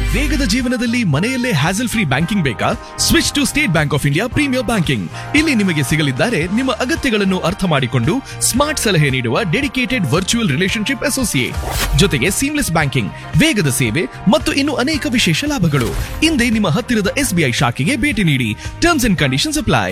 ವೇಗದ ಜೀವನದಲ್ಲಿ ಮನೆಯಲ್ಲೇ ಹ್ಯಾಸಲ್ ಫ್ರೀ ಬ್ಯಾಂಕಿಂಗ್ ಬೇಕಾ switch to State Bank of India premier banking ಇಲ್ಲಿ ನಿಮಗೆ ಸಿಗಲಿದ್ದಾರೆ ನಿಮ್ಮ ಅಗತ್ಯಗಳನ್ನು ಅರ್ಥ ಮಾಡಿಕೊಂಡು ಸ್ಮಾರ್ಟ್ ಸಲಹೆ ನೀಡುವ ಡೆಡಿಕೇಟೆಡ್ ವರ್ಚುವಲ್ ರಿಲೇಶನ್ಶಿಪ್ ಅಸೋಸಿಯೇಟ್ ಜೊತೆಗೆ ಸೀಮ್ಲೆಸ್ ಬ್ಯಾಂಕಿಂಗ್ ವೇಗದ ಸೇವೆ ಮತ್ತು ಇನ್ನು ಅನೇಕ ವಿಶೇಷ ಲಾಭಗಳು ಹಿಂದೆ ನಿಮ್ಮ ಹತ್ತಿರದ ಎಸ್ಬಿಐ ಶಾಖೆಗೆ ಭೇಟಿ ನೀಡಿ ಟರ್ಮ್ಸ್ ಅಂಡ್ ಕಂಡೀಷನ್ಸ್ ಅಪ್ಲೈ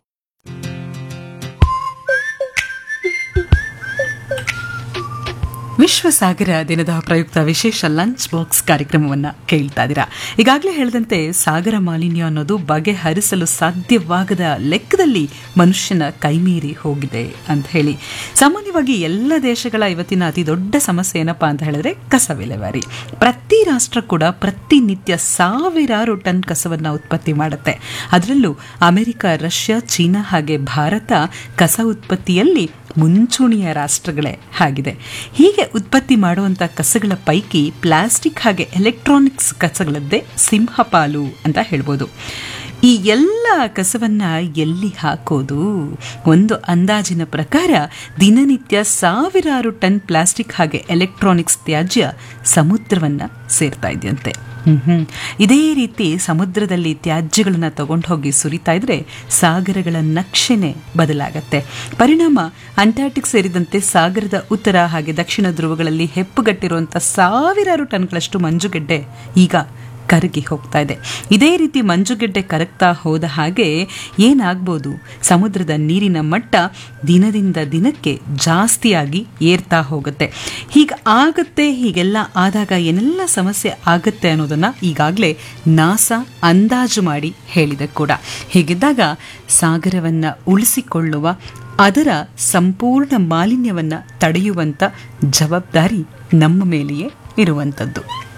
ವಿಶ್ವ ಸಾಗರ ದಿನದ ಪ್ರಯುಕ್ತ ವಿಶೇಷ ಲಂಚ್ ಬಾಕ್ಸ್ ಕಾರ್ಯಕ್ರಮವನ್ನ ಕೇಳ್ತಾ ಇದ್ದೀರಾ ಈಗಾಗಲೇ ಹೇಳಿದಂತೆ ಸಾಗರ ಮಾಲಿನ್ಯ ಅನ್ನೋದು ಬಗೆಹರಿಸಲು ಸಾಧ್ಯವಾಗದ ಲೆಕ್ಕದಲ್ಲಿ ಮನುಷ್ಯನ ಕೈಮೀರಿ ಹೋಗಿದೆ ಅಂತ ಹೇಳಿ ಸಾಮಾನ್ಯವಾಗಿ ಎಲ್ಲ ದೇಶಗಳ ಇವತ್ತಿನ ಅತಿ ದೊಡ್ಡ ಸಮಸ್ಯೆ ಏನಪ್ಪಾ ಅಂತ ಹೇಳಿದ್ರೆ ಕಸ ವಿಲೇವಾರಿ ಪ್ರತಿ ರಾಷ್ಟ್ರ ಕೂಡ ಪ್ರತಿನಿತ್ಯ ಸಾವಿರಾರು ಟನ್ ಕಸವನ್ನ ಉತ್ಪತ್ತಿ ಮಾಡುತ್ತೆ ಅದರಲ್ಲೂ ಅಮೆರಿಕ ರಷ್ಯಾ ಚೀನಾ ಹಾಗೆ ಭಾರತ ಕಸ ಉತ್ಪತ್ತಿಯಲ್ಲಿ ಮುಂಚೂಣಿಯ ರಾಷ್ಟ್ರಗಳೇ ಆಗಿದೆ ಹೀಗೆ ಉತ್ಪತ್ತಿ ಮಾಡುವಂಥ ಕಸಗಳ ಪೈಕಿ ಪ್ಲಾಸ್ಟಿಕ್ ಹಾಗೆ ಎಲೆಕ್ಟ್ರಾನಿಕ್ಸ್ ಕಸಗಳದ್ದೇ ಸಿಂಹಪಾಲು ಅಂತ ಹೇಳ್ಬೋದು ಈ ಎಲ್ಲ ಕಸವನ್ನ ಎಲ್ಲಿ ಹಾಕೋದು ಒಂದು ಅಂದಾಜಿನ ಪ್ರಕಾರ ದಿನನಿತ್ಯ ಸಾವಿರಾರು ಟನ್ ಪ್ಲಾಸ್ಟಿಕ್ ಹಾಗೆ ಎಲೆಕ್ಟ್ರಾನಿಕ್ಸ್ ತ್ಯಾಜ್ಯ ಸಮುದ್ರವನ್ನ ಸೇರ್ತಾ ಇದೆಯಂತೆ ಹ್ಮ್ ಹ್ಮ್. ಇದೇ ರೀತಿ ಸಮುದ್ರದಲ್ಲಿ ತ್ಯಾಜ್ಯಗಳನ್ನ ತಗೊಂಡು ಹೋಗಿ ಸುರಿತಾ ಇದ್ರೆ ಸಾಗರಗಳ ನಕ್ಷೆನೆ ಬದಲಾಗತ್ತೆ ಪರಿಣಾಮ ಅಂಟಾರ್ಟಿಕ್ ಸೇರಿದಂತೆ ಸಾಗರದ ಉತ್ತರ ಹಾಗೆ ದಕ್ಷಿಣ ಧ್ರುವಗಳಲ್ಲಿ ಹೆಪ್ಪುಗಟ್ಟಿರುವಂತಹ ಸಾವಿರಾರು ಟನ್ಗಳಷ್ಟು ಮಂಜುಗೆಡ್ಡೆ ಈಗ ಕರಗಿ ಹೋಗ್ತಾ ಇದೆ ಇದೇ ರೀತಿ ಮಂಜುಗೆಡ್ಡೆ ಕರಗ್ತಾ ಹೋದ ಹಾಗೆ ಏನಾಗ್ಬೋದು ಸಮುದ್ರದ ನೀರಿನ ಮಟ್ಟ ದಿನದಿಂದ ದಿನಕ್ಕೆ ಜಾಸ್ತಿಯಾಗಿ ಏರ್ತಾ ಹೋಗುತ್ತೆ ಹೀಗೆ ಆಗತ್ತೆ ಹೀಗೆಲ್ಲ ಆದಾಗ ಏನೆಲ್ಲ ಸಮಸ್ಯೆ ಆಗತ್ತೆ ಅನ್ನೋದನ್ನ ಈಗಾಗಲೇ ನಾಸಾ ಅಂದಾಜು ಮಾಡಿ ಹೇಳಿದೆ ಕೂಡ ಹೀಗಿದ್ದಾಗ ಸಾಗರವನ್ನ ಉಳಿಸಿಕೊಳ್ಳುವ ಅದರ ಸಂಪೂರ್ಣ ಮಾಲಿನ್ಯವನ್ನ ತಡೆಯುವಂತ ಜವಾಬ್ದಾರಿ ನಮ್ಮ ಮೇಲೆಯೇ ಇರುವಂಥದ್ದು